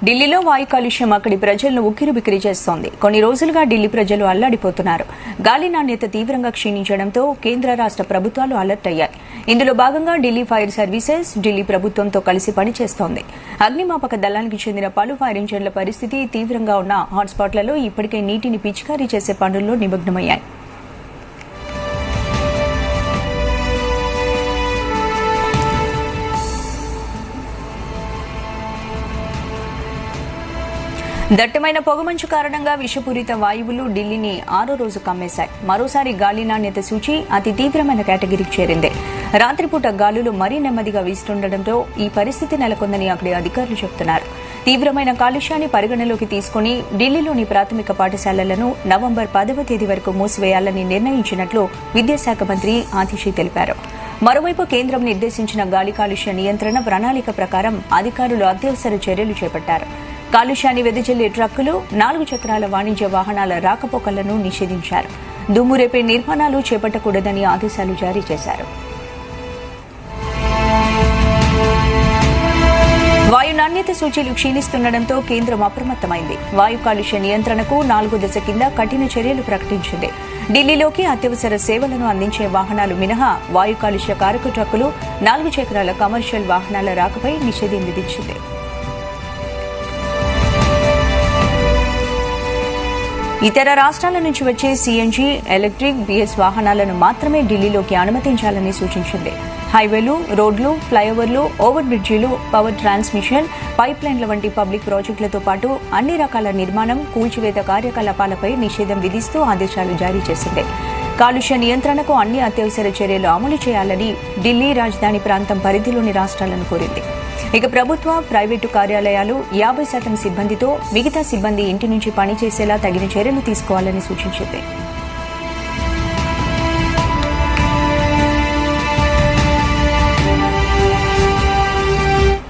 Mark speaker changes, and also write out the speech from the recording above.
Speaker 1: ఢిల్లీలో వాయు కాలుష్యం అక్కడి ప్రజలను ఉక్కిరిబిక్కిరి చేస్తోంది కొన్ని రోజులుగా ఢిల్లీ ప్రజలు అల్లాడిపోతున్నారు గాలి నాణ్యత తీవ్రంగా క్షీణించడంతో కేంద్ర రాష్ట ప్రభుత్వాలు అలర్ట్ అయ్యాయి ఇందులో భాగంగా ఢిల్లీ ఫైర్ సర్వీసెస్ ఢిల్లీ ప్రభుత్వంతో కలిసి పనిచేస్తోంది అగ్నిమాపక దళానికి చెందిన పలు ఫైర్ ఇంజన్ల పరిస్థితి తీవ్రంగా ఉన్న హాట్స్పాట్లలో ఇప్పటికే నీటిని పిచికారీ చేసే పనుల్లో నిమగ్నమయ్యాయి దట్టమైన పొగమంచు కారణంగా విషపూరిత వాయువులు ఢిల్లీని ఆరో రోజు కమ్మేశాయి మరోసారి గాలి నాణ్యత సూచి అతి తీవ్రమైన కేటగిరీకి చేరింది రాత్రిపూట గాలులు మరీ నెమ్మదిగా వీస్తుండటంతో ఈ పరిస్థితి నెలకొందని అక్కడి అధికారులు చెబుతున్నారు తీవ్రమైన కాలుష్యాన్ని పరిగణలోకి తీసుకుని ఢిల్లీలోని ప్రాథమిక పాఠశాలలను నవంబర్ పదవ తేదీ వరకు మూసివేయాలని నిర్ణయించినట్లు విద్యాశాఖ మంత్రి ఆతిషి తెలిపారు మరోవైపు కేంద్రం నిర్దేశించిన గాలి కాలుష్య నియంత్రణ ప్రణాళిక ప్రకారం అధికారులు అత్యవసర చర్యలు చేపట్టారు కాలుష్యాన్ని వెదజల్లే ట్రక్కులు నాలుగు చక్రాల వాణిజ్య వాహనాల రాకపోకలను నిషేధించారు దుమ్ము రేపే నిర్మాణాలు చేపట్టకూడదని ఆదేశాలు జారీ చేశారు వాయు నాణ్యత సూచీలు క్షీణిస్తుండటంతో కేంద్రం అప్రమత్తమైంది వాయు కాలుష్య నియంత్రణకు నాలుగో దశ కింద కఠిన చర్యలు ప్రకటించింది ఢిల్లీలోకి అత్యవసర సేవలను అందించే వాహనాలు మినహా వాయు కాలుష్య కారక ట్రక్కులు నాలుగు చక్రాల కమర్షియల్ వాహనాల రాకపై నిషేధం విధించింది ఇతర రాష్ట్రాల నుంచి వచ్చే సీఎన్జీ ఎలక్ట్రిక్ బీఎస్ వాహనాలను మాత్రమే ఢిల్లీలోకి అనుమతించాలని సూచించింది హైవేలు రోడ్లు ఫ్లైఓవర్లు ఓవర్ బ్రిడ్జీలు పవర్ ట్రాన్స్మిషన్ పైప్ లైన్ల వంటి పబ్లిక్ ప్రాజెక్టులతో పాటు అన్ని రకాల నిర్మాణం కూల్చివేత కార్యకలాపాలపై నిషేధం విధిస్తూ ఆదేశాలు జారీ చేసింది కాలుష్య నియంత్రణకు అన్ని అత్యవసర చర్యలు అమలు చేయాలని ఢిల్లీ రాజధాని ప్రాంతం పరిధిలోని రాష్ట్రాలను కోరింది ఇక ప్రభుత్వ ప్రైవేటు కార్యాలయాలు యాభై శాతం సిబ్బందితో మిగతా సిబ్బంది ఇంటి నుంచి పనిచేసేలా తగిన చర్యలు తీసుకోవాలని సూచించింది